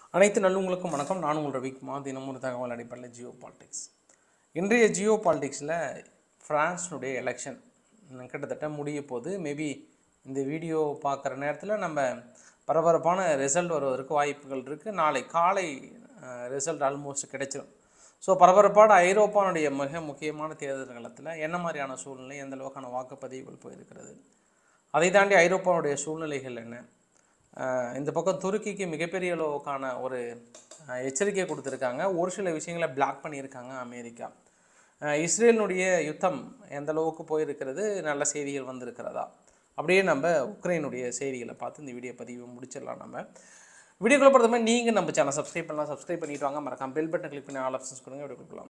அனைத்து நல்லவங்களுக்கும் வணக்கம் நான் உங்கள் ரவிக்குமார் தினம் ஒரு தகவல் அடிப்படையில் ஜியோ பாலிடிக்ஸ் இன்றைய ஜியோ பாலிடிக்ஸில் ஃப்ரான்ஸினுடைய எலெக்ஷன் கிட்டத்தட்ட முடிய போது மேபி இந்த வீடியோ பார்க்குற நேரத்தில் நம்ம பரபரப்பான ரிசல்ட் வருவதற்கு வாய்ப்புகள் இருக்குது நாளை காலை ரிசல்ட் ஆல்மோஸ்ட் கிடைச்சிடும் ஸோ பரபரப்பான ஐரோப்பானுடைய மிக முக்கியமான தேர்தல் காலத்தில் என்ன மாதிரியான சூழ்நிலை எந்த அளவுக்கான வாக்குப்பதிவுகள் போயிருக்கிறது அதை தாண்டி ஐரோப்பாவுடைய சூழ்நிலைகள் என்ன அஹ் இந்த பக்கம் துருக்கிக்கு மிகப்பெரிய அளவுக்கான ஒரு அஹ், எச்சரிக்கை கொடுத்துருக்காங்க ஒரு சில விஷயங்களை பிளாக் பண்ணியிருக்காங்க அமெரிக்கா அஹ் இஸ்ரேலினுடைய யுத்தம் எந்த அளவுக்கு போயிருக்கிறது நல்ல செய்திகள் வந்திருக்கிறதா அப்படியே நம்ம உக்ரைனுடைய செய்திகளை பார்த்து இந்த வீடியோ பதிவு முடிச்சிடலாம் நம்ம வீடியோக்குள்ள பொறுத்த மாதிரி நீங்கள் நம்ம சேனல் சப்ஸ்கிரைப் பண்ணலாம் சப்ஸ்கிரைப் பண்ணிட்டு வாங்க மறக்காம பெல் பட்டன் கிளிக் பண்ணி ஆல் ஆப்ஷன்ஸ் கொடுங்க வீடியோ கொடுக்கலாம்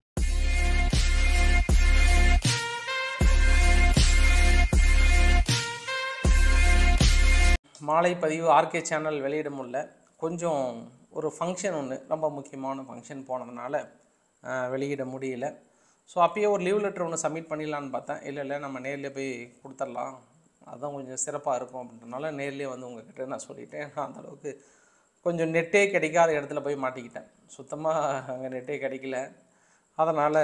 மாலை பதிவு ஆர்கே சேனல் வெளியிட முடியல கொஞ்சம் ஒரு ஃபங்க்ஷன் ஒன்று ரொம்ப முக்கியமான ஃபங்க்ஷன் போனதுனால அஹ், வெளியிட முடியல ஸோ அப்பயே ஒரு லீவ் லெட்டர் ஒன்று சப்மிட் பண்ணிடலான்னு பார்த்தேன் இல்லை இல்லை நம்ம நேர்லேயே போய் கொடுத்துடலாம் அதுதான் கொஞ்சம் சிறப்பாக இருக்கும் அப்படின்றனால நேர்லேயே வந்து உங்ககிட்ட நான் சொல்லிட்டேன் நான் அந்த அளவுக்கு கொஞ்சம் நெட்டே கிடைக்காத இடத்துல போய் மாட்டிக்கிட்டேன் சுத்தமாக அங்கே நெட்டே கிடைக்கல அதனால்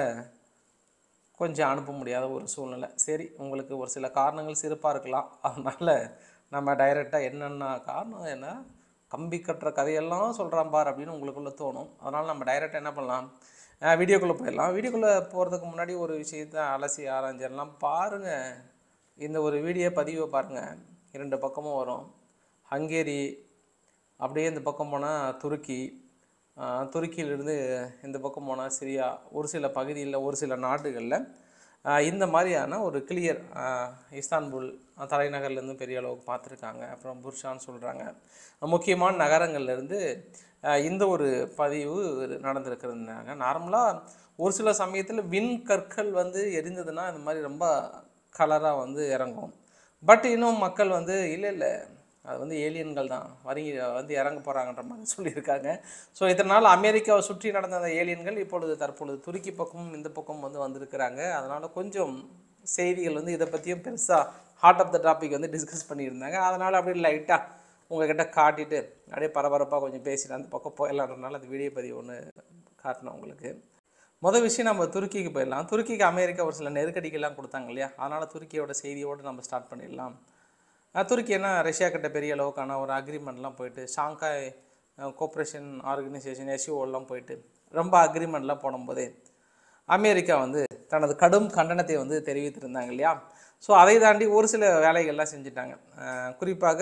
கொஞ்சம் அனுப்ப முடியாத ஒரு சூழ்நிலை சரி உங்களுக்கு ஒரு சில காரணங்கள் சிறப்பாக இருக்கலாம் அதனால் நம்ம டைரெக்டாக என்னென்ன காரணம் என்ன கம்பி கட்டுற கதையெல்லாம் சொல்கிறான் பார் அப்படின்னு உங்களுக்குள்ளே தோணும் அதனால் நம்ம டைரெக்டாக என்ன பண்ணலாம் வீடியோக்குள்ளே போயிடலாம் வீடியோக்குள்ளே போகிறதுக்கு முன்னாடி ஒரு விஷயத்தை அலசி ஆராய்ஞ்சிடலாம் பாருங்கள் இந்த ஒரு வீடியோ பதிவை பாருங்கள் இரண்டு பக்கமும் வரும் ஹங்கேரி அப்படியே இந்த பக்கம் போனால் துருக்கி ஆஹ் துருக்கியிலிருந்து இந்த பக்கம் போனால் சிரியா ஒரு சில பகுதியில் ஒரு சில நாடுகளில் ஆஹ் இந்த மாதிரியான ஒரு கிளியர் இஸ்தான்புல் ஆஹ் தலைநகர்லேருந்து பெரிய அளவுக்கு பார்த்துருக்காங்க அப்புறம் புர்ஷான்னு சொல்கிறாங்க முக்கியமான நகரங்கள்லேருந்து இந்த ஒரு பதிவு நடந்திருக்கிறதுனாங்க நார்மலாக ஒரு சில சமயத்தில் விண் கற்கள் வந்து எரிந்ததுன்னா இந்த மாதிரி ரொம்ப கலராக வந்து இறங்கும் பட் இன்னும் மக்கள் வந்து இல்லை இல்லை அது வந்து ஏலியன்கள் தான் வரீங்க வந்து இறங்க போகிறாங்கன்ற மாதிரி சொல்லியிருக்காங்க ஸோ இதனால் அமெரிக்காவை சுற்றி நடந்த அந்த ஏலியன்கள் இப்பொழுது தற்பொழுது துருக்கி பக்கமும் இந்த பக்கம் வந்து வந்திருக்கிறாங்க அதனால் கொஞ்சம் செய்திகள் வந்து இதை பற்றியும் பெருசாக ஹார்ட் ஆஃப் த டாபிக் வந்து டிஸ்கஸ் பண்ணியிருந்தாங்க அதனால் அப்படியே லைட்டாக உங்ககிட்ட காட்டிட்டு அப்படியே பரபரப்பாக கொஞ்சம் பேசிட்டு அந்த பக்கம் போயிடலான்றனால அந்த வீடியோ பதிவு ஒன்று காட்டினேன் உங்களுக்கு மொதல் விஷயம் நம்ம துருக்கிக்கு போயிடலாம் துருக்கிக்கு அமெரிக்கா ஒரு சில நெருக்கடிகள்லாம் கொடுத்தாங்க இல்லையா அதனால் துருக்கியோட செய்தியோடு நம்ம ஸ்டார்ட் பண்ணிடலாம் அஹ் துருக்கி என்ன ரஷ்யா கிட்ட பெரிய அளவுக்கான ஒரு அக்ரிமெண்ட்லாம் போயிட்டு ஷாங்காய் கோஆப்ரேஷன் ஆர்கனைசேஷன் எஸ்யூஓலாம் போயிட்டு ரொம்ப அக்ரிமெண்ட்லாம் போடும்போதே அமெரிக்கா வந்து தனது கடும் கண்டனத்தை வந்து தெரிவித்திருந்தாங்க இல்லையா ஸோ அதை தாண்டி ஒரு சில வேலைகள்லாம் செஞ்சுட்டாங்க அஹ் குறிப்பாக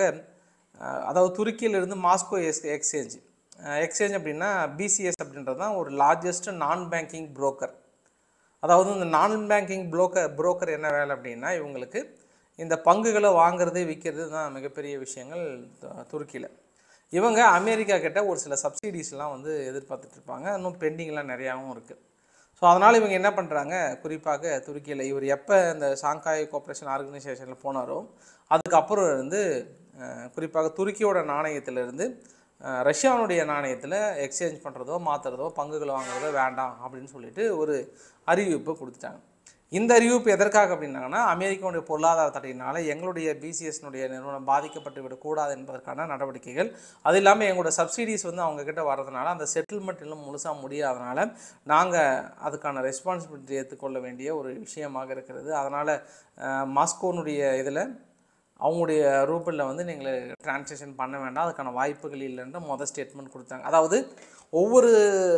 அஹ் அதாவது துருக்கியிலிருந்து மாஸ்கோ எக்ஸ் எக்ஸ்சேஞ்ச் எக்ஸ்சேஞ்ச் அப்படின்னா பிசிஎஸ் அப்படின்றது தான் ஒரு லார்ஜஸ்ட் நான் பேங்கிங் புரோக்கர் அதாவது இந்த நான் பேங்கிங் புரோக்கர் புரோக்கர் என்ன வேலை அப்படின்னா இவங்களுக்கு இந்த பங்குகளை வாங்குறது விற்கிறது தான் மிகப்பெரிய விஷயங்கள் து- துருக்கியில் இவங்க அமெரிக்கா கிட்ட ஒரு சில சப்சிடிஸ்லாம் வந்து எதிர்பார்த்துட்டு இருப்பாங்க இன்னும் பெண்டிங்லாம் நிறையாவும் இருக்குது ஸோ அதனால் இவங்க என்ன பண்ணுறாங்க குறிப்பாக துருக்கியில் இவர் எப்போ இந்த ஷாங்காய் கோஆப்ரேஷன் ஆர்கனைசேஷனில் போனாரோ அதுக்கப்புறம் இருந்து அஹ், குறிப்பாக துருக்கியோட நாணயத்திலிருந்து அஹ், ரஷ்யாவுடைய நாணயத்தில் எக்ஸ்சேஞ்ச் பண்ணுறதோ மாற்றுறதோ பங்குகளை வாங்குறதோ வேண்டாம் அப்படின்னு சொல்லிட்டு ஒரு அறிவிப்பு கொடுத்துட்டாங்க இந்த அறிவிப்பு எதற்காக அப்படின்னாங்கன்னா அமெரிக்காவுடைய பொருளாதார தடையினால் எங்களுடைய பிசிஎஸ்னுடைய நிறுவனம் பாதிக்கப்பட்டு விடக்கூடாது என்பதற்கான நடவடிக்கைகள் அது இல்லாமல் எங்களோட சப்சிடிஸ் வந்து அவங்க கிட்ட வர்றதுனால அந்த செட்டில்மெண்ட் இன்னும் முழுசாக முடியாதனால நாங்கள் அதுக்கான ரெஸ்பான்சிபிலிட்டி ஏற்றுக்கொள்ள வேண்டிய ஒரு விஷயமாக இருக்கிறது அதனால் மாஸ்கோனுடைய இதில் அவங்களுடைய ரூபிளில் வந்து நீங்கள் டிரான்சாக்ஷன் பண்ண வேண்டாம் அதுக்கான வாய்ப்புகள் இல்லைன்ற மொதல் ஸ்டேட்மெண்ட் கொடுத்தாங்க அதாவது ஒவ்வொரு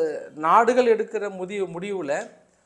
நாடுகள் எடுக்கிற முடிவு முடிவில்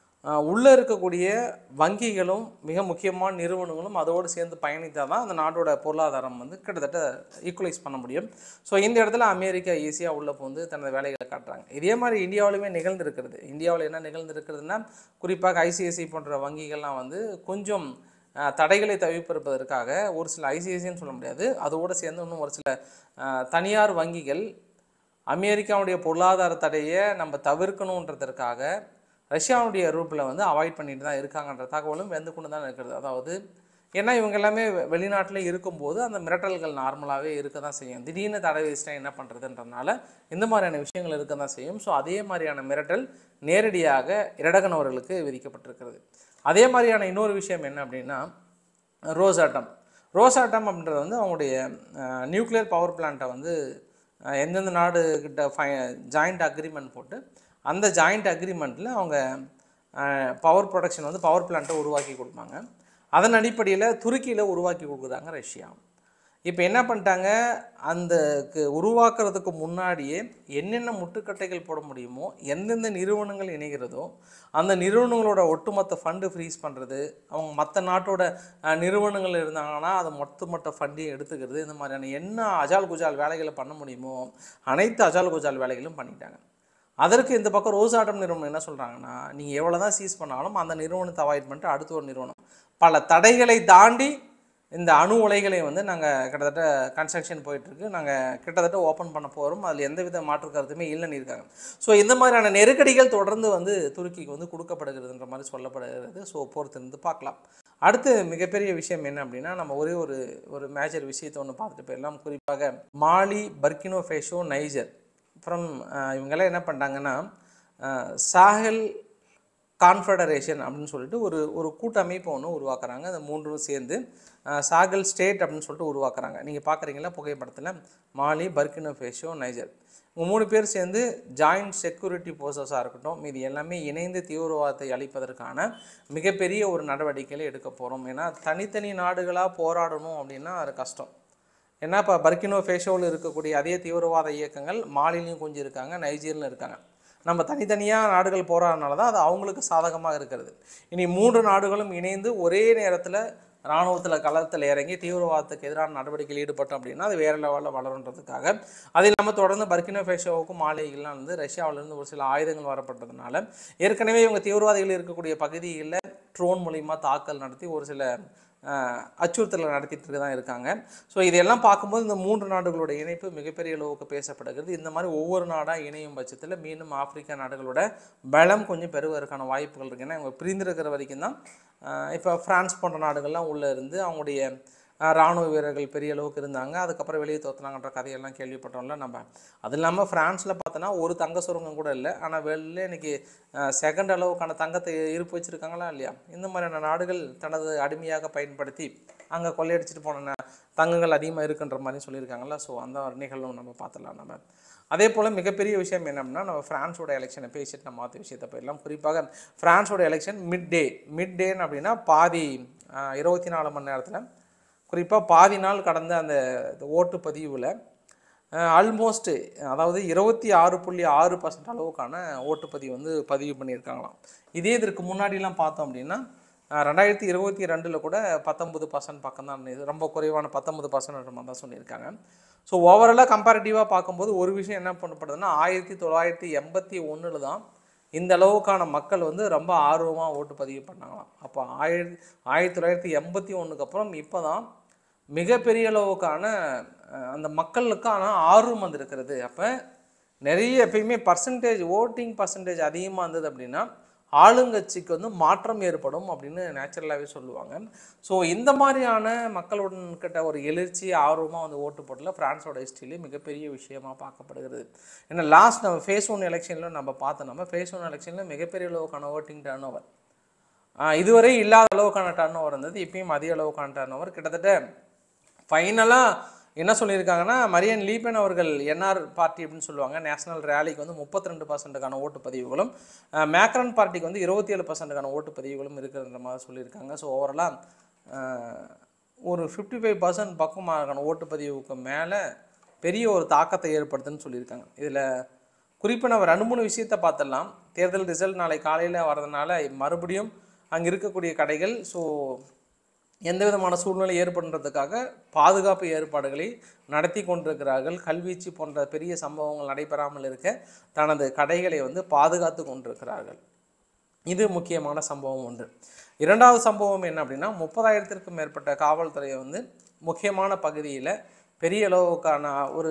உள்ளே இருக்கக்கூடிய வங்கிகளும் மிக முக்கியமான நிறுவனங்களும் அதோடு சேர்ந்து பயணித்தால் தான் அந்த நாட்டோட பொருளாதாரம் வந்து கிட்டத்தட்ட ஈக்குவலைஸ் பண்ண முடியும் ஸோ இந்த இடத்துல அமெரிக்கா ஈஸியாக உள்ள வந்து தனது வேலைகளை காட்டுறாங்க இதே மாதிரி இந்தியாவிலுமே நிகழ்ந்திருக்கிறது இந்தியாவில் என்ன நிகழ்ந்திருக்கிறதுனா குறிப்பாக ஐசிஐசி போன்ற வங்கிகள்லாம் வந்து கொஞ்சம் அஹ், தடைகளை தவிர்ப்பதற்காக ஒரு சில ஐசிஐசின்னு சொல்ல முடியாது அதோடு சேர்ந்து இன்னும் ஒரு சில அஹ், தனியார் வங்கிகள் அமெரிக்காவுடைய பொருளாதார தடையை நம்ம தவிர்க்கணுன்றதற்காக ரஷ்யாவுடைய ரூப்பில் வந்து அவாய்ட் பண்ணிட்டு தான் இருக்காங்கன்ற தகவலும் வெந்து கொண்டு தான் இருக்கிறது அதாவது ஏன்னா இவங்க எல்லாமே வெளிநாட்டில் இருக்கும்போது அந்த மிரட்டல்கள் நார்மலாகவே இருக்க தான் செய்யும் திடீர்னு தடை வச்சுட்டா என்ன பண்ணுறதுன்றதுனால இந்த மாதிரியான விஷயங்கள் இருக்க தான் செய்யும் ஸோ அதே மாதிரியான மிரட்டல் நேரடியாக இரடகன் அவர்களுக்கு விதிக்கப்பட்டிருக்கிறது அதே மாதிரியான இன்னொரு விஷயம் என்ன அப்படின்னா ரோசாட்டம் ரோசாட்டம் அப்படின்றது வந்து அவங்களுடைய நியூக்ளியர் பவர் பிளான்ட்டை வந்து அஹ், எந்தெந்த நாடு கிட்ட ஃபை ஜாயிண்ட் அக்ரிமெண்ட் போட்டு அந்த ஜாயிண்ட் அக்ரிமெண்ட்டில் அவங்க பவர் ப்ரொடக்ஷன் வந்து பவர் பிளான்ட்டை உருவாக்கி கொடுப்பாங்க அதன் அடிப்படையில் துருக்கியில் உருவாக்கி கொடுக்குறாங்க ரஷ்யா இப்போ என்ன பண்ணிட்டாங்க அந்த கு- உருவாக்குறதுக்கு முன்னாடியே என்னென்ன முட்டுக்கட்டைகள் போட முடியுமோ எந்தெந்த நிறுவனங்கள் இணைகிறதோ அந்த நிறுவனங்களோட ஒட்டுமொத்த ஃபண்டு ஃப்ரீஸ் பண்ணுறது அவங்க மற்ற நாட்டோட அஹ், நிறுவனங்கள் இருந்தாங்கன்னா அதை மொத்த மொத்த ஃபண்டையும் எடுத்துக்கிறது இந்த மாதிரியான என்ன அஜால் குஜால் வேலைகளை பண்ண முடியுமோ அனைத்து அஜால் குஜால் வேலைகளும் பண்ணிட்டாங்க அதற்கு இந்த பக்கம் ரோசாட்டம் நிறுவனம் என்ன சொல்கிறாங்கன்னா நீங்கள் எவ்வளோ தான் சீஸ் பண்ணாலும் அந்த நிறுவனத்தை அவாய்ட் பண்ணிட்டு அடுத்த ஒரு நிறுவனம் பல தடைகளை தாண்டி இந்த அணு உலைகளை வந்து நாங்கள் கிட்டத்தட்ட கன்ஸ்ட்ரக்ஷன் போயிட்டுருக்கு நாங்கள் கிட்டத்தட்ட ஓப்பன் பண்ண போகிறோம் அதில் எந்தவித மாற்று கருத்துமே இல்லைன்னு இருக்காங்க ஸோ இந்த மாதிரியான நெருக்கடிகள் தொடர்ந்து வந்து துருக்கிக்கு வந்து கொடுக்கப்படுகிறதுன்ற மாதிரி சொல்லப்படுகிறது ஸோ பொறுத்திருந்து பார்க்கலாம் அடுத்து மிகப்பெரிய விஷயம் என்ன அப்படின்னா நம்ம ஒரே ஒரு ஒரு மேஜர் விஷயத்தை ஒன்று பார்த்துட்டு போயிடலாம் குறிப்பாக மாலி பர்கினோ ஃபேஷோ நைஜர் அப்புறம் அஹ், இவங்கெல்லாம் என்ன பண்ணிட்டாங்கன்னா அஹ், சாஹல் கான்ஃபெடரேஷன் அப்படின்னு சொல்லிட்டு ஒரு ஒரு கூட்டமைப்பு ஒன்று உருவாக்குறாங்க அந்த மூன்றும் சேர்ந்து அஹ், சாகல் ஸ்டேட் அப்படின்னு சொல்லிட்டு உருவாக்குறாங்க நீங்கள் பார்க்குறீங்களா புகைப்படத்தில் மாலி பர்கினோ ஃபேஷோ நைஜர் இவங்க மூணு பேர் சேர்ந்து ஜாயிண்ட் செக்யூரிட்டி போர்சஸாக இருக்கட்டும் மீது எல்லாமே இணைந்து தீவிரவாதத்தை அளிப்பதற்கான மிகப்பெரிய ஒரு நடவடிக்கைகளை எடுக்க போகிறோம் ஏன்னா தனித்தனி நாடுகளாக போராடணும் அப்படின்னா அது கஷ்டம் ஏன்னா இப்போ பர்கினோ ஃபேஷோவில் இருக்கக்கூடிய அதே தீவிரவாத இயக்கங்கள் மாலிலையும் கொஞ்சம் இருக்காங்க நைஜீரியில் இருக்காங்க நம்ம தனித்தனியாக நாடுகள் போகிறதுனால தான் அது அவங்களுக்கு சாதகமாக இருக்கிறது இனி மூன்று நாடுகளும் இணைந்து ஒரே நேரத்தில் இராணுவத்தில் களத்தில் இறங்கி தீவிரவாதத்துக்கு எதிரான நடவடிக்கையில் ஈடுபட்டோம் அப்படின்னா அது வேறு லெவலில் வளருன்றதுக்காக அது இல்லாமல் தொடர்ந்து பர்கினோ ஃபேஷோவுக்கும் மாலைகள்லாம் வந்து ரஷ்யாவிலேருந்து ஒரு சில ஆயுதங்கள் வரப்பட்டதுனால ஏற்கனவே இவங்க தீவிரவாதிகள் இருக்கக்கூடிய பகுதிகளில் ட்ரோன் மூலிமா தாக்கல் நடத்தி ஒரு சில அஹ், அச்சுறுத்தலை நடத்திட்டு தான் இருக்காங்க ஸோ இதெல்லாம் பார்க்கும்போது இந்த மூன்று நாடுகளோட இணைப்பு மிகப்பெரிய அளவுக்கு பேசப்படுகிறது இந்த மாதிரி ஒவ்வொரு நாடாக இணையும் பட்சத்தில் மீண்டும் ஆப்பிரிக்கா நாடுகளோட பலம் கொஞ்சம் பெறுவதற்கான வாய்ப்புகள் இருக்கு ஏன்னா இவங்க பிரிந்திருக்கிற வரைக்கும் தான் இப்போ ஃப்ரான்ஸ் போன்ற நாடுகள்லாம் உள்ளே இருந்து அவங்களுடைய அஹ், ராணுவ வீரர்கள் பெரிய அளவுக்கு இருந்தாங்க அதுக்கப்புறம் வெளியே தோத்துனாங்கன்ற கதையெல்லாம் கேள்விப்பட்டோம்ல நம்ம அது இல்லாமல் ஃப்ரான்ஸில் பார்த்தோன்னா ஒரு தங்க சுரங்கம் கூட இல்லை ஆனால் வெளில இன்னைக்கு செகண்ட் அளவுக்கான தங்கத்தை இருப்பு வச்சுருக்காங்களா இல்லையா இந்த மாதிரியான நாடுகள் தனது அடிமையாக பயன்படுத்தி அங்கே கொள்ளையடிச்சிட்டு போன ந- தங்கங்கள் அதிகமாக இருக்குன்ற மாதிரி சொல்லியிருக்காங்கல்ல ஸோ அந்த ஒரு நிகழ்வும் நம்ம பார்த்துடலாம் நம்ம அதே போல் மிகப்பெரிய விஷயம் என்ன அப்படின்னா நம்ம ஃப்ரான்ஸோட எலெக்ஷனை பேசிட்டு நம்ம மாற்ற விஷயத்தை போயிடலாம் குறிப்பாக ஃப்ரான்ஸோட எலெக்ஷன் மிட் டே மிட் டேன்னு அப்படின்னா பாதி இருபத்தி நாலு மணி நேரத்தில் குறிப்பாக பாதி நாள் கடந்த அந்த ஓட்டு பதிவில் ஆல்மோஸ்ட் அதாவது இருபத்தி ஆறு புள்ளி ஆறு பர்சன்ட் அளவுக்கான ஓட்டுப்பதிவு வந்து பதிவு பண்ணியிருக்காங்களாம் இதே இதற்கு முன்னாடிலாம் பார்த்தோம் அப்படின்னா அஹ், ரெண்டாயிரத்தி இருபத்தி ரெண்டில் கூட பத்தொம்பது பர்சன்ட் பக்கம் தான் இது ரொம்ப குறைவான பத்தொம்பது பர்சன்ட் மாதிரி தான் சொல்லியிருக்காங்க ஸோ ஓவராலாக கம்பேரிட்டிவாக பார்க்கும்போது ஒரு விஷயம் என்ன பண்ணப்படுதுன்னா ஆயிரத்தி தொள்ளாயிரத்தி எண்பத்தி ஒன்றில் தான் இந்த அளவுக்கான மக்கள் வந்து ரொம்ப ஆர்வமாக ஓட்டு பதிவு பண்ணாங்களாம் அப்போ ஆயிரத்தி ஆயிரத்தி தொள்ளாயிரத்தி எண்பத்தி ஒன்றுக்கு அப்புறம் இப்போ தான் மிகப்பெரிய அளவுக்கான அஹ், அந்த மக்களுக்கான ஆர்வம் வந்திருக்கிறது அப்போ நிறைய எப்பயுமே பர்சன்டேஜ் ஓட்டிங் பர்சன்டேஜ் அதிகமாக இருந்தது அப்படின்னா ஆளுங்கட்சிக்கு வந்து மாற்றம் ஏற்படும் அப்படின்னு நேச்சுரலாகவே சொல்லுவாங்க ஸோ இந்த மாதிரியான மக்களுடன் கிட்ட ஒரு எழுச்சி ஆர்வமாக வந்து ஓட்டு போடல ஃப்ரான்ஸோட ஹிஸ்ட்ரியிலே மிகப்பெரிய விஷயமா பார்க்கப்படுகிறது ஏன்னா லாஸ்ட் நம்ம ஃபேஸ் ஒன் எலெக்ஷனில் நம்ம பார்த்தோம் நம்ம ஃபேஸ் ஒன் எலெக்ஷனில் மிகப்பெரிய அளவுக்கான ஓட்டிங் டர்ன் ஓவர் இதுவரை இல்லாத அளவுக்கான டர்ன் ஓவர் இருந்தது இப்பயும் அதிக அளவுக்கான டர்ன் ஓவர் கிட்டத்தட்ட ஃபைனலாக என்ன சொல்லியிருக்காங்கன்னா மரியன் லீபன் அவர்கள் என்ஆர் பார்ட்டி அப்படின்னு சொல்லுவாங்க நேஷனல் ரேலிக்கு வந்து முப்பத்தி ரெண்டு பர்சன்ட்டுக்கான ஓட்டு பதிவுகளும் அஹ், மேக்ரன் பார்ட்டிக்கு வந்து இருபத்தி ஏழு பர்சன்ட்டுக்கான ஓட்டு பதிவுகளும் இருக்கிறன்ற மாதிரி சொல்லியிருக்காங்க ஸோ ஓவரலாக ஒரு ஃபிஃப்டி ஃபைவ் பர்சன்ட் பக்கமான ஓட்டுப்பதிவுக்கு மேலே பெரிய ஒரு தாக்கத்தை ஏற்படுத்துன்னு சொல்லியிருக்காங்க இதில் குறிப்பாக நம்ம ரெண்டு மூணு விஷயத்தை பார்த்துடலாம் தேர்தல் ரிசல்ட் நாளை காலையில் வரதுனால மறுபடியும் அங்கே இருக்கக்கூடிய கடைகள் ஸோ எந்த விதமான சூழ்நிலை ஏற்படுறதுக்காக பாதுகாப்பு ஏற்பாடுகளை நடத்தி கொண்டிருக்கிறார்கள் கல்வீச்சு போன்ற பெரிய சம்பவங்கள் நடைபெறாமல் இருக்க தனது கடைகளை வந்து பாதுகாத்து கொண்டிருக்கிறார்கள் இது முக்கியமான சம்பவம் ஒன்று இரண்டாவது சம்பவம் என்ன அப்படின்னா முப்பதாயிரத்திற்கும் மேற்பட்ட காவல்துறையை வந்து முக்கியமான பகுதியில் பெரிய அளவுக்கான ஒரு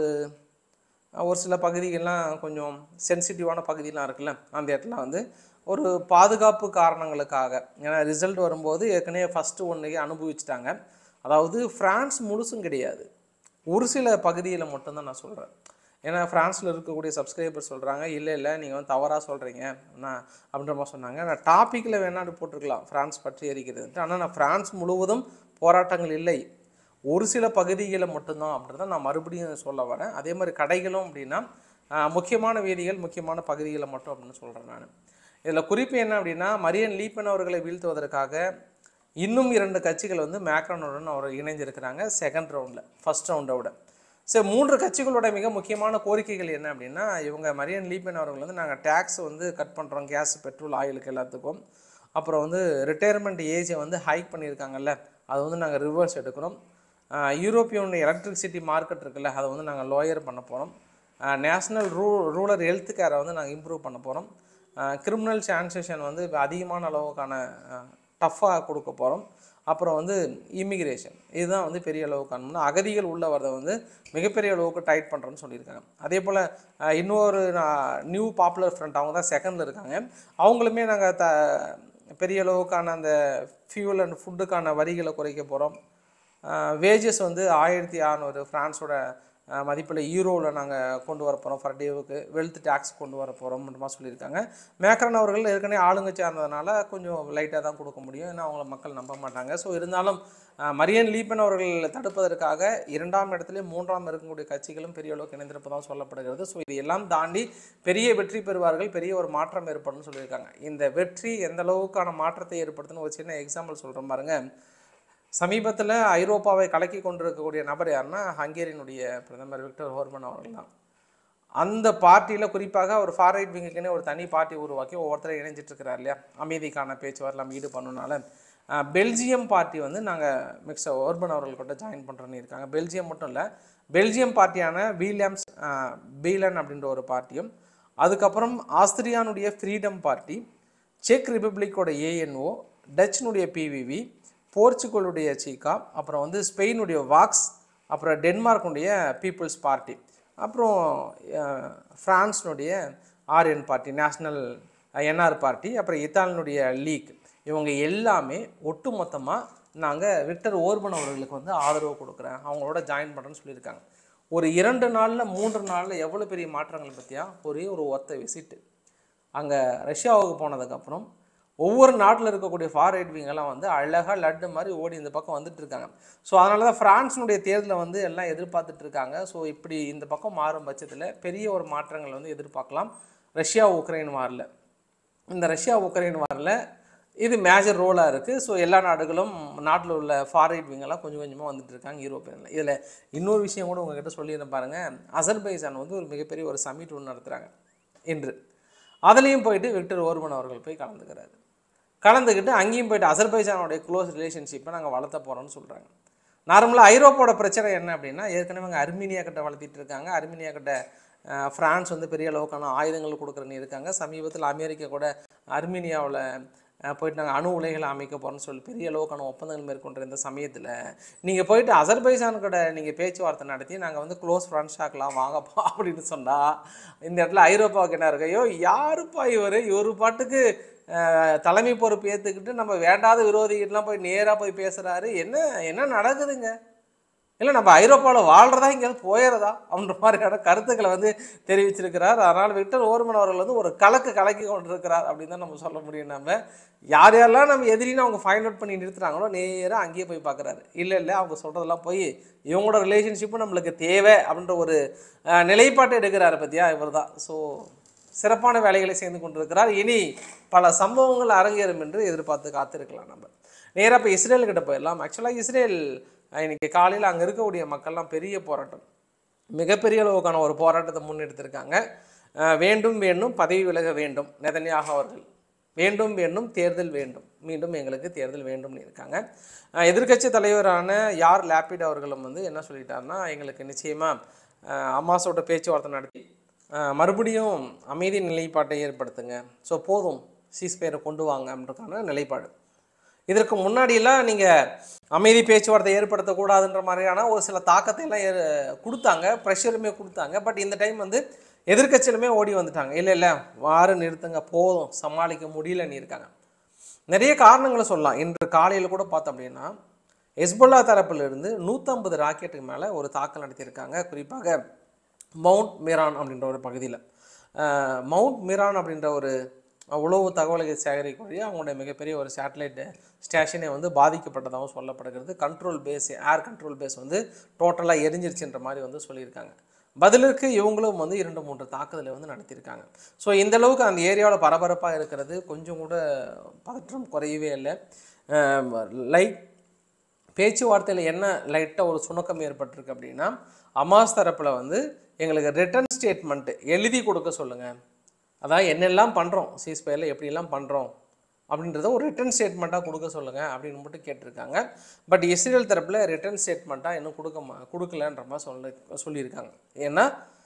ஒரு சில பகுதிகள்லாம் கொஞ்சம் சென்சிட்டிவான பகுதியெலாம் இருக்குல்ல அந்த இடத்துல வந்து ஒரு பாதுகாப்பு காரணங்களுக்காக ஏன்னா ரிசல்ட் வரும்போது ஏற்கனவே ஃபஸ்ட்டு ஒன்றையே அனுபவிச்சிட்டாங்க அதாவது ஃப்ரான்ஸ் முழுசும் கிடையாது ஒரு சில பகுதியில் மட்டும்தான் நான் சொல்கிறேன் ஏன்னா ஃப்ரான்ஸில் இருக்கக்கூடிய சப்ஸ்கிரைபர் சொல்கிறாங்க இல்லை இல்லை நீங்கள் வந்து தவறாக சொல்கிறீங்க நான் அப்படின்ற மாதிரி சொன்னாங்க நான் டாப்பிக்கில் வேணாலும் போட்டிருக்கலாம் ஃப்ரான்ஸ் பற்றி எரிக்கிறது ஆனால் நான் ஃப்ரான்ஸ் முழுவதும் போராட்டங்கள் இல்லை ஒரு சில பகுதிகளை மட்டும்தான் அப்படின்றத நான் மறுபடியும் சொல்ல வரேன் அதே மாதிரி கடைகளும் அப்படின்னா ஆஹ், முக்கியமான வீதிகள் முக்கியமான பகுதிகளை மட்டும் அப்படின்னு சொல்கிறேன் நான் இதில் குறிப்பு என்ன அப்படின்னா மரியன் லீப்பன் அவர்களை வீழ்த்துவதற்காக இன்னும் இரண்டு கட்சிகள் வந்து மேக்ரானுடன் அவர் இணைஞ்சிருக்கிறாங்க செகண்ட் ரவுண்டில் ஃபர்ஸ்ட் ரவுண்டை விட சரி மூன்று கட்சிகளோட மிக முக்கியமான கோரிக்கைகள் என்ன அப்படின்னா இவங்க மரியன் லீப்பன் அவர்கள் வந்து நாங்கள் டேக்ஸ் வந்து கட் பண்ணுறோம் கேஸ் பெட்ரோல் ஆயிலுக்கு எல்லாத்துக்கும் அப்புறம் வந்து ரிட்டையர்மெண்ட் ஏஜை வந்து ஹைக் பண்ணியிருக்காங்கல்ல அதை வந்து நாங்கள் ரிவர்ஸ் எடுக்கிறோம் ஆஹ் யூரோப்பியன் எலக்ட்ரிசிட்டி மார்க்கெட் இருக்குல்ல அதை வந்து நாங்கள் லோயர் பண்ண போகிறோம் நேஷ்னல் ரூ ரூரல் ஹெல்த் கேரை வந்து நாங்கள் இம்ப்ரூவ் பண்ண போகிறோம் கிரிமினல் சான்சேஷன் வந்து இப்ப அதிகமான அளவுக்கான டஃப்பாக கொடுக்க போகிறோம் அப்புறம் வந்து இமிகிரேஷன் இதுதான் வந்து பெரிய அளவுக்கான அகதிகள் உள்ள வரதை வந்து மிகப்பெரிய அளவுக்கு டைட் பண்ணுறோன்னு சொல்லியிருக்காங்க அதே போல் இன்னொரு நியூ பாப்புலர் ஃப்ரண்ட் அவங்க தான் செகண்டில் இருக்காங்க அவங்களுமே நாங்கள் த பெரிய அளவுக்கான அந்த ஃபியூல் அண்ட் ஃபுட்டுக்கான வரிகளை குறைக்க போகிறோம் வேஜஸ் வந்து ஆயிரத்தி அறநூறு ஃப்ரான்ஸோட மதிப்பில் யூரோவில் நாங்கள் கொண்டு வர போகிறோம் ஃபர் டேவுக்கு வெல்த் டேக்ஸ் கொண்டு வர போகிறோம் மட்டுமா சொல்லியிருக்காங்க மேக்ரன் அவர்கள் ஏற்கனவே ஆளுங்கட்சி இருந்ததுனால கொஞ்சம் லைட்டாக தான் கொடுக்க முடியும் ஏன்னா அவங்கள மக்கள் நம்ப மாட்டாங்க ஸோ இருந்தாலும் அஹ், மரியன் லீப்பன் அவர்கள் தடுப்பதற்காக இரண்டாம் இடத்துல மூன்றாம் இருக்கக்கூடிய கட்சிகளும் பெரிய அளவுக்கு இணைந்திருப்பதாக சொல்லப்படுகிறது ஸோ இது எல்லாம் தாண்டி பெரிய வெற்றி பெறுவார்கள் பெரிய ஒரு மாற்றம் ஏற்படும்னு சொல்லியிருக்காங்க இந்த வெற்றி எந்த அளவுக்கான மாற்றத்தை ஏற்படுத்துன்னு ஒரு சின்ன எக்ஸாம்பிள் சொல்கிறேன் பாருங்க சமீபத்தில் ஐரோப்பாவை கலக்கி கொண்டிருக்கக்கூடிய நபர் யாருன்னா ஹங்கேரியனுடைய பிரதமர் விக்டர் ஹோர்மன் அவர்கள் தான் அந்த பார்ட்டியில் குறிப்பாக ஒரு ஃபார்ரைட் விங்குக்குன்னே ஒரு தனி பார்ட்டி உருவாக்கி ஒவ்வொருத்தரும் இணைஞ்சிட்டு இருக்கிறார் இல்லையா அமைதிக்கான பேச்சுவார்த்தை நம்ம ஈடுபடணுனால அஹ், பெல்ஜியம் பார்ட்டி வந்து நாங்கள் மிக்சர் ஓர்பன் அவர்கள் கூட ஜாயின் பண்ணுறோன்னு இருக்காங்க பெல்ஜியம் மட்டும் இல்லை பெல்ஜியம் பார்ட்டியான வீலியம்ஸ் பீலன் அப்படின்ற ஒரு பார்ட்டியும் அதுக்கப்புறம் ஆஸ்திரியானுடைய ஃப்ரீடம் பார்ட்டி செக் ரிப்பப்ளிக்கோட ஏஎன்ஓ டச்சினுடைய பிவிவி போர்ச்சுகலுடைய சீகா அப்புறம் வந்து ஸ்பெயினுடைய வாக்ஸ் அப்புறம் டென்மார்க்குடைய பீப்புள்ஸ் பார்ட்டி அப்புறம் அஹ், பிரான்ஸ்னுடைய RN party national NR party அப்புறம் இத்தாலினுடைய லீக் இவங்க எல்லாமே ஒட்டுமொத்தமாக நாங்கள் விக்டர் ஓர்பன் அவர்களுக்கு வந்து ஆதரவு கொடுக்குறேன் அவங்களோட ஜாயின் பண்ணுறேன்னு சொல்லியிருக்காங்க ஒரு இரண்டு நாளில் மூன்று நாளில் எவ்வளோ பெரிய மாற்றங்கள் பற்றியா ஒரே ஒரு ஒத்த விசிட்டு அங்கே ரஷ்யாவுக்கு போனதுக்கப்புறம் ஒவ்வொரு நாட்டில் இருக்கக்கூடிய ஃபார்ரைட் விங்கெல்லாம் வந்து அழகாக லட்டு மாதிரி ஓடி இந்த பக்கம் வந்துட்டு இருக்காங்க ஸோ அதனால தான் ஃப்ரான்ஸினுடைய தேர்தலை வந்து எல்லாம் எதிர்பார்த்துட்டு இருக்காங்க ஸோ இப்படி இந்த பக்கம் மாறும் பட்சத்தில் பெரிய ஒரு மாற்றங்கள் வந்து எதிர்பார்க்கலாம் ரஷ்யா உக்ரைன் வாரில் இந்த ரஷ்யா உக்ரைன் வாரில் இது மேஜர் ரோலாக இருக்குது ஸோ எல்லா நாடுகளும் நாட்டில் உள்ள ஃபாரின் விங்கெல்லாம் கொஞ்சம் கொஞ்சமாக வந்துட்டு இருக்காங்க யூரோப்பியனில் இதில் இன்னொரு விஷயம் கூட உங்ககிட்ட சொல்லியிருந்தேன் பாருங்கள் அசர்பைசான் வந்து ஒரு மிகப்பெரிய ஒரு சமிட் ஒன்று நடத்துகிறாங்க இன்று அதுலேயும் போயிட்டு விக்டர் ஓர்மன் அவர்கள் போய் கலந்துக்கிறாரு கலந்துக்கிட்டு அங்கேயும் போயிட்டு அசர்பைஜானோடைய க்ளோஸ் ரிலேஷன்ஷிப்பை நாங்கள் வளர்த்த போகிறோம்னு சொல்கிறாங்க நார்மலாக ஐரோப்பாவோட பிரச்சனை என்ன அப்படின்னா ஏற்கனவே அங்கே அர்மீனியா கிட்ட வளர்த்திட்டு இருக்காங்க அர்மீனியா கிட்ட அஹ், பிரான்ஸ் வந்து பெரிய அளவுக்கான ஆயுதங்கள் கொடுக்குறேன்னு இருக்காங்க சமீபத்தில் அமெரிக்கா கூட அர்மீனியாவில் போயிட்டு நாங்கள் அணு உலைகளை அமைக்க போகிறோம்னு சொல்லி பெரிய அளவுக்கான ஒப்பந்தங்கள் மேற்கொண்ட இந்த சமயத்தில் நீங்கள் போயிட்டு அசர்பைஜான் கூட நீங்கள் பேச்சுவார்த்தை நடத்தி நாங்கள் வந்து க்ளோஸ் ஃப்ரெண்ட்ஸ் ஆக்கலாம் வாங்கப்பா அப்படின்னு சொன்னால் இந்த இடத்துல ஐரோப்பாவுக்கு என்ன இருக்கு ஐயோ யாருப்பா இவர் இவர் பாட்டுக்கு அஹ், தலைமை பொறுப்பு ஏற்றுக்கிட்டு நம்ம வேண்டாத விரோதிகிட்டலாம் போய் நேராக போய் பேசுகிறாரு என்ன என்ன நடக்குதுங்க இல்லை நம்ம ஐரோப்பாவில் வாழ்கிறதா எங்கேயாவது போயிடுறதா அப்படின்ற மாதிரியான கருத்துக்களை வந்து தெரிவிச்சிருக்கிறார் அதனால் விக்டர் ஓர்மன் அவர்கள் வந்து ஒரு கலக்கு கலக்கி கொண்டிருக்கிறார் அப்படின்னு தான் நம்ம சொல்ல முடியும் நம்ம யார் யாரெல்லாம் நம்ம எதிரின்னு அவங்க ஃபைண்ட் அவுட் பண்ணி நிறுத்துறாங்களோ நேராக அங்கேயே போய் பார்க்குறாரு இல்லை இல்லை அவங்க சொல்கிறதெல்லாம் போய் இவங்களோட ரிலேஷன்ஷிப்பும் நம்மளுக்கு தேவை அப்படின்ற ஒரு அஹ், நிலைப்பாட்டை எடுக்கிறாரு பற்றியா இவர் தான் ஸோ சிறப்பான வேலைகளை செய்து கொண்டிருக்கிறார் இனி பல சம்பவங்கள் அரங்கேறும் என்று எதிர்பார்த்து காத்திருக்கலாம் நம்ம நேராக இப்போ இஸ்ரேல்கிட்ட போயிடலாம் ஆக்சுவலாக இஸ்ரேல் அஹ், இன்னைக்கு காலையில் அங்கே இருக்கக்கூடிய மக்கள்லாம் பெரிய போராட்டம் மிகப்பெரிய அளவுக்கான ஒரு போராட்டத்தை முன்னெடுத்திருக்காங்க அஹ், வேண்டும் வேண்டும் பதவி விலக வேண்டும் நெதன்யாகு அவர்கள் வேண்டும் வேண்டும் தேர்தல் வேண்டும் மீண்டும் எங்களுக்கு தேர்தல் வேண்டும்னு இருக்காங்க அஹ், எதிர்க்கட்சி தலைவரான யார் லேப்பிட் அவர்களும் வந்து என்ன சொல்லிட்டாருன்னா எங்களுக்கு நிச்சயமாக அம்மாஸோட பேச்சுவார்த்தை நடத்தி அஹ், மறுபடியும் அமைதி நிலைப்பாட்டை ஏற்படுத்துங்க ஸோ போதும் சீஸ்பேரை கொண்டு வாங்க அப்படின்றதுக்கான நிலைப்பாடு இதற்கு முன்னாடியெல்லாம் நீங்கள் அமைதி பேச்சுவார்த்தை ஏற்படுத்தக்கூடாதுன்ற மாதிரியான ஒரு சில தாக்கத்தை எல்லாம் ஏ- கொடுத்தாங்க ப்ரெஷருமே கொடுத்தாங்க பட் இந்த டைம் வந்து எதிர்க்கட்சியிலுமே ஓடி வந்துட்டாங்க இல்லை இல்லை வாரு நிறுத்துங்க போதும் சமாளிக்க முடியலன்னு இருக்காங்க நிறைய காரணங்களை சொல்லலாம் இன்று காலையில் கூட பார்த்தோம் அப்படின்னா ஹெஸ்புல்லா தரப்பிலிருந்து நூற்றம்பது ராக்கெட்டுக்கு மேலே ஒரு தாக்கல் நடத்தியிருக்காங்க குறிப்பாக மவுண்ட் மிரான் அப்படின்ற ஒரு பகுதியில் மவுண்ட் மிரான் அப்படின்ற ஒரு உளவு தகவல்களை சேகரிக்கக்கூடிய அவங்களுடைய மிகப்பெரிய ஒரு சேட்டலைட் ஸ்டேஷனே வந்து பாதிக்கப்பட்டதாகவும் சொல்லப்படுகிறது control base air control base வந்து டோட்டலாக எரிஞ்சிருச்சுன்ற மாதிரி வந்து சொல்லியிருக்காங்க பதிலுக்கு இவங்களும் வந்து இரண்டு மூன்று தாக்குதலை வந்து நடத்தியிருக்காங்க ஸோ இந்த அளவுக்கு அந்த ஏரியாவில் பரபரப்பாக இருக்கிறது கொஞ்சம் கூட பதற்றம் குறையவே இல்லை லைட் பேச்சுவார்த்தையில் என்ன லைட்டாக ஒரு சுணக்கம் ஏற்பட்டிருக்கு அப்படின்னா அமாஸ் தரப்பில் வந்து எங்களுக்கு ரிட்டர்ன் ஸ்டேட்மெண்ட்டு எழுதி கொடுக்க சொல்லுங்கள் அதான் என்னெல்லாம் பண்ணுறோம் சீஸ்பயரில் எப்படியெல்லாம் பண்ணுறோம் அப்படின்றத ஒரு ரிட்டர்ன் ஸ்டேட்மெண்ட்டாக கொடுக்க சொல்லுங்கள் அப்படின்னு மட்டும் கேட்டிருக்காங்க பட் இஸ்ரேல் தரப்பில் ரிட்டர்ன் ஸ்டேட்மெண்ட்டாக இன்னும் கொடுக்க மா கொடுக்கலன்ற மாதிரி சொல்ல சொல்லியிருக்காங்க ஏன்னா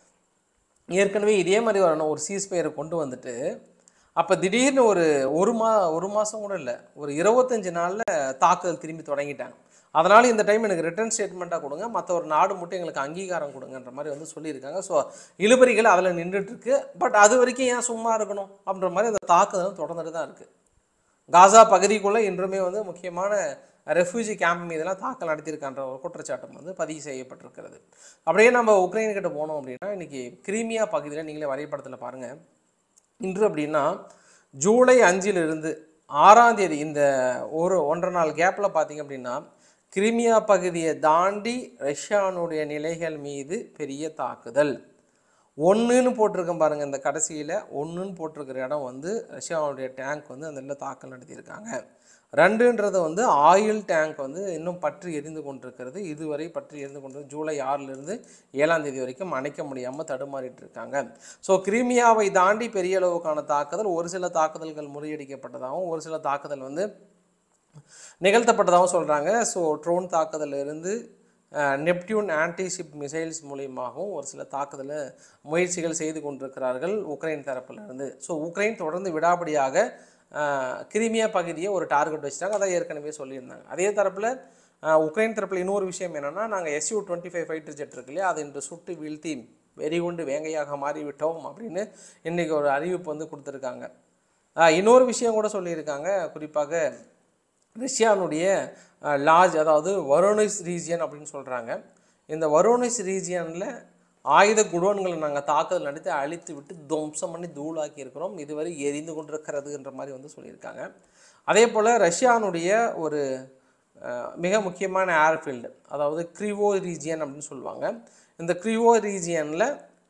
ஏற்கனவே இதே மாதிரி வரணும் ஒரு சீஸ்பயரை கொண்டு வந்துட்டு அப்போ திடீர்னு ஒரு ஒரு மா ஒரு மாதம் கூட இல்லை ஒரு இருபத்தஞ்சு நாளில் தாக்குதல் திரும்பி தொடங்கிட்டாங்க அதனால் இந்த டைம் எனக்கு ரிட்டர்ன் ஸ்டேட்மெண்ட்டாக கொடுங்க மற்ற ஒரு நாடு மட்டும் எங்களுக்கு அங்கீகாரம் கொடுங்கன்ற மாதிரி வந்து சொல்லியிருக்காங்க ஸோ இழுபறிகள் அதில் நின்றுட்டுருக்கு பட் அது வரைக்கும் ஏன் சும்மா இருக்கணும் அப்படின்ற மாதிரி அந்த தாக்குதலும் தொடர்ந்துட்டு தான் இருக்குது காசா பகுதிக்குள்ளே இன்றுமே வந்து முக்கியமான ரெஃப்யூஜி கேம்ப் மீதெல்லாம் தாக்கல் நடத்தியிருக்கான்ற ஒரு குற்றச்சாட்டம் வந்து பதிவு செய்யப்பட்டிருக்கிறது அப்படியே நம்ம உக்ரைன் கிட்ட போனோம் அப்படின்னா இன்னைக்கு கிரீமியா பகுதியில் நீங்களே வரைபடத்தில் பாருங்கள் இன்று அப்படின்னா ஜூலை அஞ்சிலிருந்து ஆறாம் தேதி இந்த ஒரு ஒன்றரை நாள் கேப்பில் பார்த்தீங்க அப்படின்னா கிரிமியா பகுதியை தாண்டி ரஷ்யானுடைய நிலைகள் மீது பெரிய தாக்குதல் ஒன்றுன்னு போட்டிருக்கேன் பாருங்கள் இந்த கடைசியில் ஒன்றுன்னு போட்டிருக்கிற இடம் வந்து ரஷ்யாவுடைய டேங்க் வந்து அந்த இடத்துல தாக்கல் நடத்தியிருக்காங்க ரெண்டுன்றது வந்து ஆயில் டேங்க் வந்து இன்னும் பற்றி எரிந்து கொண்டிருக்கிறது இதுவரை பற்றி எரிந்து கொண்டு ஜூலை ஆறிலிருந்து ஏழாம் தேதி வரைக்கும் அணைக்க முடியாமல் தடுமாறிட்டு இருக்காங்க ஸோ கிரீமியாவை தாண்டி பெரிய அளவுக்கான தாக்குதல் ஒரு சில தாக்குதல்கள் முறியடிக்கப்பட்டதாகவும் ஒரு சில தாக்குதல் வந்து நிகழ்த்தப்பட்டதாகவும் சொல்கிறாங்க ஸோ ட்ரோன் தாக்குதல்ல இருந்து நெப்டியூன் ஆன்டிஷிப் மிசைல்ஸ் மூலியமாகவும் ஒரு சில தாக்குதலை முயற்சிகள் செய்து கொண்டிருக்கிறார்கள் உக்ரைன் தரப்பிலிருந்து ஸோ உக்ரைன் தொடர்ந்து விடாபடியாக அஹ், கிரிமியா பகுதியை ஒரு டார்கெட் வச்சுட்டாங்க அதை ஏற்கனவே சொல்லியிருந்தாங்க அதே தரப்பில் உக்ரைன் தரப்பில் இன்னொரு விஷயம் என்னென்னா நாங்கள் SU twenty five fighter jet இருக்கு இல்லையா அதை இன்று சுட்டு வீழ்த்தி வெறிகுண்டு வேங்கையாக மாறிவிட்டோம் அப்படின்னு இன்றைக்கி ஒரு அறிவிப்பு வந்து கொடுத்துருக்காங்க அஹ், இன்னொரு விஷயம் கூட சொல்லியிருக்காங்க குறிப்பாக ரஷ்யானுடைய லார்ஜ் அதாவது வரோனிஸ் ரீஜியன் அப்படின்னு சொல்கிறாங்க இந்த வரோனிஸ் ரீஜியனில் ஆயுத குடோன்களை நாங்கள் தாக்குதல் நடத்தி அழித்து விட்டு துவம்சம் பண்ணி தூளாக்கி இருக்கிறோம் இதுவரை எரிந்து கொண்டிருக்கிறதுன்ற மாதிரி வந்து சொல்லியிருக்காங்க அதே போல் ரஷ்யானுடைய ஒரு அஹ், மிக முக்கியமான ஏர்ஃபீல்டு அதாவது க்ரிவோ ரீஜியன் அப்படின்னு சொல்லுவாங்க இந்த க்ரிவோ ரீஜியனில்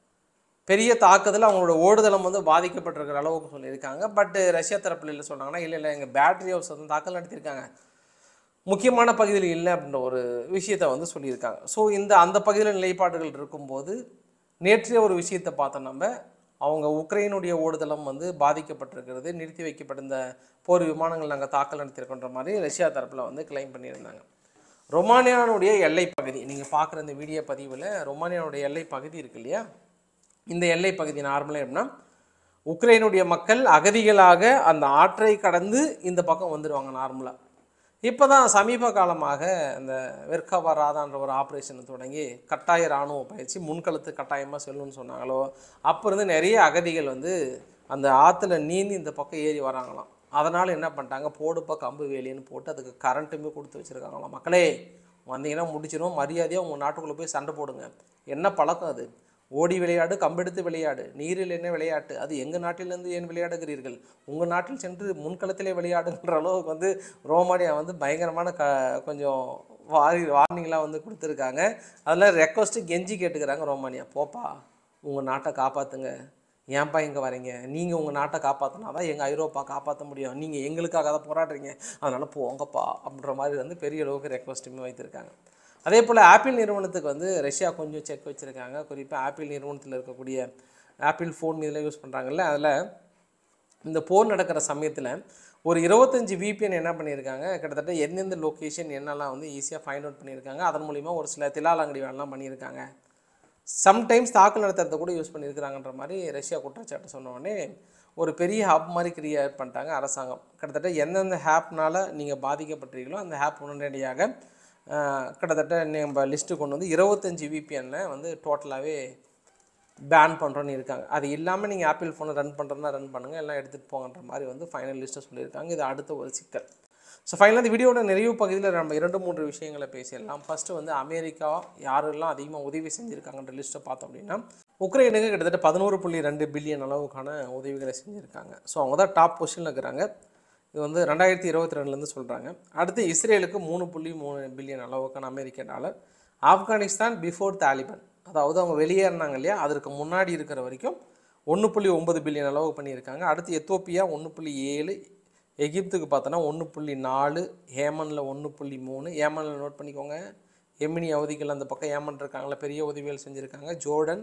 பெரிய தாக்குதல் அவங்களோட ஓடுதளம் வந்து பாதிக்கப்பட்டிருக்கிற அளவுக்கு சொல்லியிருக்காங்க பட் ரஷ்யா தரப்பில் இல்லை சொன்னாங்கன்னா இல்லை இல்லை எங்கள் பேட்டரி ஹவுஸ் வந்து தாக்கல் நடத்தியிருக்காங்க முக்கியமான பகுதியில் இல்லை அப்படின்ற ஒரு விஷயத்தை வந்து சொல்லியிருக்காங்க ஸோ இந்த அந்த பகுதியில் நிலைப்பாடுகள் இருக்கும்போது நேற்றைய ஒரு விஷயத்தை பார்த்தோம் நம்ம அவங்க உக்ரைனுடைய ஓடுதளம் வந்து பாதிக்கப்பட்டிருக்கிறது நிறுத்தி வைக்கப்பட்டிருந்த போர் விமானங்கள் நாங்கள் தாக்கல் நடத்தியிருக்கோன்ற மாதிரி ரஷ்யா தரப்பில் வந்து கிளைம் பண்ணியிருந்தாங்க ரொமானியானுடைய எல்லை பகுதி நீங்கள் பார்க்குற இந்த வீடியோ பதிவில் ரொமானியானுடைய எல்லை பகுதி இருக்கு இல்லையா இந்த எல்லை பகுதி நார்மலாக எப்படின்னா உக்ரைனுடைய மக்கள் அகதிகளாக அந்த ஆற்றை கடந்து இந்த பக்கம் வந்துடுவாங்க நார்மலாக இப்போ தான் சமீப காலமாக இந்த வெர்கவா ராதான்ற ஒரு ஆப்ரேஷனை தொடங்கி கட்டாய இராணுவ பயிற்சி முன்கழுத்து கட்டாயமாக செல்லுன்னு சொன்னாங்களோ அப்போ இருந்து நிறைய அகதிகள் வந்து அந்த ஆற்றுல நீந்தி இந்த பக்கம் ஏறி வராங்களாம் அதனால் என்ன பண்ணிட்டாங்க போடுப்பா கம்பு வேலின்னு போட்டு அதுக்கு கரண்ட்டுமே கொடுத்து வச்சுருக்காங்களாம் மக்களே வந்தீங்கன்னா முடிச்சிடும் மரியாதையாக உங்கள் நாட்டுக்குள்ளே போய் சண்டை போடுங்க என்ன பழக்கம் அது ஓடி விளையாடு கம்பெடுத்து விளையாடு நீரில் என்ன விளையாட்டு அது எங்கள் நாட்டிலிருந்து ஏன் விளையாடுகிறீர்கள் உங்கள் நாட்டில் சென்று முன்களத்திலே விளையாடுன்ற அளவுக்கு வந்து ரோமானியா வந்து பயங்கரமான க கொஞ்சம் வாரி வார்னிங்லாம் வந்து கொடுத்துருக்காங்க அதில் ரெக்வஸ்ட்டு கெஞ்சி கேட்டுக்கிறாங்க ரோமானியா போப்பா உங்கள் நாட்டை காப்பாற்றுங்க ஏன்பா இங்கே வரீங்க நீங்கள் உங்கள் நாட்டை காப்பாற்றினா தான் எங்கள் ஐரோப்பா காப்பாற்ற முடியும் நீங்கள் எங்களுக்காக தான் போராடுறீங்க அதனால் போங்கப்பா அப்படின்ற மாதிரி வந்து பெரிய அளவுக்கு ரெக்வஸ்ட்டுமே வைத்திருக்காங்க அதே போல் ஆப்பிள் நிறுவனத்துக்கு வந்து ரஷ்யா கொஞ்சம் செக் வச்சுருக்காங்க குறிப்பாக ஆப்பிள் நிறுவனத்தில் இருக்கக்கூடிய ஆப்பிள் ஃபோன் இதில் யூஸ் பண்ணுறாங்கல்ல அதில் இந்த போர் நடக்கிற சமயத்தில் ஒரு இருபத்தஞ்சி VPN என்ன பண்ணியிருக்காங்க கிட்டத்தட்ட எந்தெந்த லொக்கேஷன் என்னெல்லாம் வந்து ஈஸியாக ஃபைண்ட் அவுட் பண்ணியிருக்காங்க அதன் மூலிமா ஒரு சில திலாலங்கடி வேலைலாம் பண்ணியிருக்காங்க சம்டைம்ஸ் தாக்கல் நடத்துறத கூட யூஸ் பண்ணியிருக்கிறாங்கன்ற மாதிரி ரஷ்யா குற்றச்சாட்டு சொன்ன உடனே ஒரு பெரிய ஹாப் மாதிரி கிரியேட் பண்ணிட்டாங்க அரசாங்கம் கிட்டத்தட்ட எந்தெந்த ஹேப்னால நீங்கள் பாதிக்கப்பட்டீர்களோ அந்த ஹேப் உடனடியாக ஆஹ், கிட்டத்தட்ட நம்ம லிஸ்ட்டு கொண்டு வந்து இருபத்தஞ்சி விபிஎனில் வந்து டோட்டலாகவே பேன் பண்ணுறோன்னு இருக்காங்க அது இல்லாமல் நீங்கள் ஆப்பிள் ஃபோனை ரன் பண்ணுறதுனா ரன் பண்ணுங்கள் எல்லாம் எடுத்துகிட்டு போங்கன்ற மாதிரி வந்து ஃபைனல் லிஸ்ட்டை சொல்லியிருக்காங்க இது அடுத்த ஒரு சிக்கல் ஸோ ஃபைனலாக இந்த வீடியோட நிறைவு பகுதியில் நம்ம இரண்டு மூன்று விஷயங்களை பேசிடலாம் ஃபஸ்ட்டு வந்து அமெரிக்கா யாரெல்லாம் அதிகமாக உதவி செஞ்சுருக்காங்கன்ற லிஸ்ட்டை பார்த்தோம் அப்படின்னா உக்ரைனுக்கு கிட்டத்தட்ட பதினோரு புள்ளி ரெண்டு பில்லியன் அளவுக்கான உதவிகளை செஞ்சுருக்காங்க ஸோ அவங்க தான் டாப் பொசிஷனில் இருக்கிறாங்க இது வந்து ரெண்டாயிரத்தி இருபத்தி ரெண்டுலேருந்து சொல்கிறாங்க அடுத்து இஸ்ரேலுக்கு மூணு புள்ளி மூணு பில்லியன் அளவுக்கான அமெரிக்க டாலர் ஆப்கானிஸ்தான் பிஃபோர் தாலிபான் அதாவது அவங்க வெளியேறினாங்க இல்லையா அதற்கு முன்னாடி இருக்கிற வரைக்கும் ஒன்று புள்ளி ஒன்பது பில்லியன் அளவு பண்ணியிருக்காங்க அடுத்து எத்தோப்பியா ஒன்று புள்ளி ஏழு எகிப்துக்கு பார்த்தோன்னா ஒன்று புள்ளி நாலு ஏமனில் ஒன்று புள்ளி மூணு ஏமனில் நோட் பண்ணிக்கோங்க எமினி அவதிகள் அந்த பக்கம் ஏமன் இருக்காங்களா பெரிய உதவிகள் செஞ்சுருக்காங்க ஜோர்டன்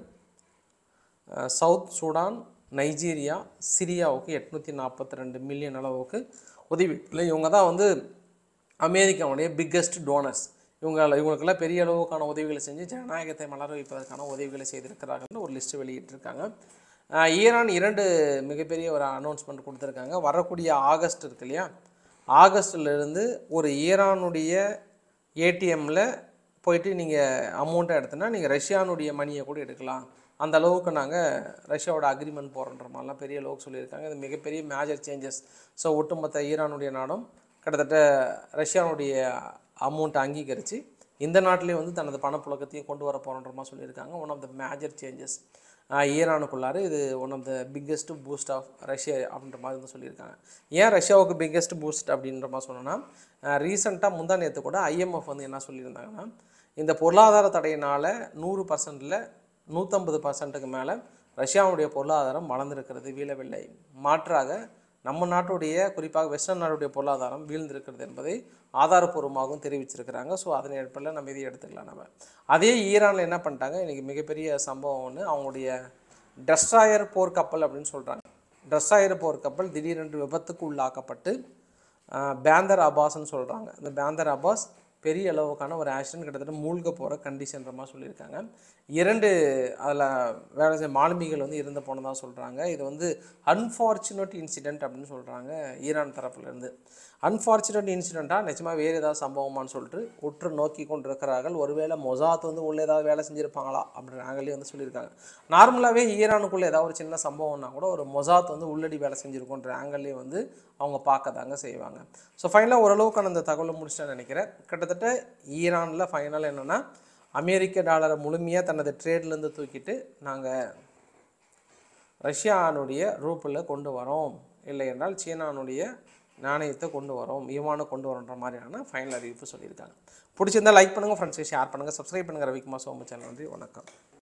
அஹ், சவுத் சூடான் நைஜீரியா சிரியாவுக்கு எட்நூற்றி நாற்பத்தி ரெண்டு மில்லியன் அளவுக்கு உதவி இல்லை இவங்க தான் வந்து அமெரிக்காவுடைய பிக்கஸ்ட் டோனர்ஸ் இவங்க இவங்களுக்கெல்லாம் பெரிய அளவுக்கான உதவிகளை செஞ்சு ஜனநாயகத்தை மலர வைப்பதற்கான உதவிகளை செய்திருக்கிறாங்கன்னு ஒரு லிஸ்ட்டு வெளியிட்டிருக்காங்க அஹ், ஈரான் இரண்டு மிகப்பெரிய ஒரு அனௌன்ஸ்மெண்ட் கொடுத்துருக்காங்க வரக்கூடிய ஆகஸ்ட் இருக்கு இல்லையா ஆகஸ்ட்லேருந்து ஒரு ஈரானுடைய ஏடிஎம்மில் போயிட்டு நீங்கள் அமௌண்ட்டை எடுத்தோன்னா நீங்கள் ரஷ்யானுடைய மணியை கூட எடுக்கலாம் அந்த அளவுக்கு நாங்கள் ரஷ்யாவோட அக்ரிமெண்ட் போடுறன்ற மாதிரிலாம் பெரிய அளவுக்கு சொல்லியிருக்காங்க இது மிகப்பெரிய மேஜர் சேஞ்சஸ் ஸோ ஒட்டுமொத்த ஈரானுடைய நாடும் கிட்டத்தட்ட ரஷ்யானுடைய அமௌண்ட்டை அங்கீகரித்து இந்த நாட்டிலே வந்து தனது பணப்புழக்கத்தையும் கொண்டு வர போகிறன்ற மாதிரி சொல்லியிருக்காங்க one of the major changes ஈரானுக்குள்ளார இது one of the biggest boost of Russia அப்படின்ற மாதிரி வந்து சொல்லியிருக்காங்க ஏன் ரஷ்யாவுக்கு பிக்கெஸ்ட் பூஸ்ட் அப்படின்ற மாதிரி சொன்னோன்னா ரீசெண்டாக முந்தா நேற்று கூட ஐஎம்எஃப் வந்து என்ன சொல்லியிருந்தாங்கன்னா இந்த பொருளாதார தடையினால் நூறு பர்சன்டில் நூற்றம்பது பர்சன்ட்டுக்கு மேலே ரஷ்யாவுடைய பொருளாதாரம் வளர்ந்திருக்கிறது வீழவில்லை மாற்றாக நம்ம நாட்டுடைய குறிப்பாக வெஸ்டர்ன் நாட்டுடைய பொருளாதாரம் வீழ்ந்திருக்கிறது என்பதை ஆதாரப்பூர்வமாகவும் தெரிவிச்சிருக்கிறாங்க ஸோ அதன் அடிப்படையில் நம்ம இதை எடுத்துக்கலாம் நம்ம அதே ஈரானில் என்ன பண்ணிட்டாங்க இன்றைக்கி மிகப்பெரிய சம்பவம் ஒன்று அவங்களுடைய டெஸ்ட்ராயர் போர்க்கப்பல் அப்படின்னு சொல்கிறாங்க டெஸ்ட்ராயர் போர்க்கப்பல் திடீரென்று விபத்துக்கு உள்ளாக்கப்பட்டு ஆஹ், பேந்தர் அபாஸ்ன்னு சொல்கிறாங்க இந்த பேந்தர் அபாஸ் பெரிய அளவுக்கான ஒரு ஆக்சிடென்ட் கிட்டத்தட்ட மூழ்க போகிற கண்டிஷன்ற மாதிரி சொல்லியிருக்காங்க இரண்டு அதில் வேலை செய்ய மாலுமிகள் வந்து இறந்து போனதாக சொல்கிறாங்க இது வந்து அன்ஃபார்ச்சுனேட் இன்சிடென்ட் அப்படின்னு சொல்கிறாங்க ஈரான் தரப்புலேருந்து அன்ஃபார்ச்சுனேட் இன்சிடெண்ட்டாக நிச்சயமாக வேறு ஏதாவது சம்பவமான்னு சொல்லிட்டு உற்று நோக்கி கொண்டிருக்கிறார்கள் ஒருவேளை மொசாத் வந்து உள்ளே ஏதாவது வேலை செஞ்சுருப்பாங்களா அப்படின்னு நாங்களே வந்து சொல்லியிருக்காங்க நார்மலாகவே ஈரானுக்குள்ளே ஏதாவது ஒரு சின்ன சம்பவம்னா கூட ஒரு மொசாத் வந்து உள்ளடி வேலை செஞ்சுருக்கோன்ற ஆங்கிள்லேயே வந்து அவங்க பார்க்க தாங்க செய்வாங்க ஸோ ஃபைனலாக ஓரளவுக்கான அந்த தகவலை முடிச்சுட்டேன் நினைக்கிறேன் கிட்டத்தட்ட ஈரானில் ஃபைனல் என்னென்னா அமெரிக்க டாலரை முழுமையாக தனது ட்ரேட்லேருந்து தூக்கிட்டு நாங்கள் ரஷ்யானுடைய ரூப்பில் கொண்டு வரோம் இல்லை என்றால் சீனானுடைய நாணயத்தை கொண்டு வரோம் யுவானை கொண்டு வரோன்ற மாதிரியான ஃபைனல் அறிவிப்பு சொல்லியிருக்காங்க பிடிச்சிருந்தா லைக் பண்ணுங்கள் ஃப்ரெண்ட்ஸை ஷேர் பண்ணுங்கள் சப்ஸ்கிரைப் பண்ணுங்கள் ரவிக்குமார் சோம சேனல் நன்றி வணக்கம்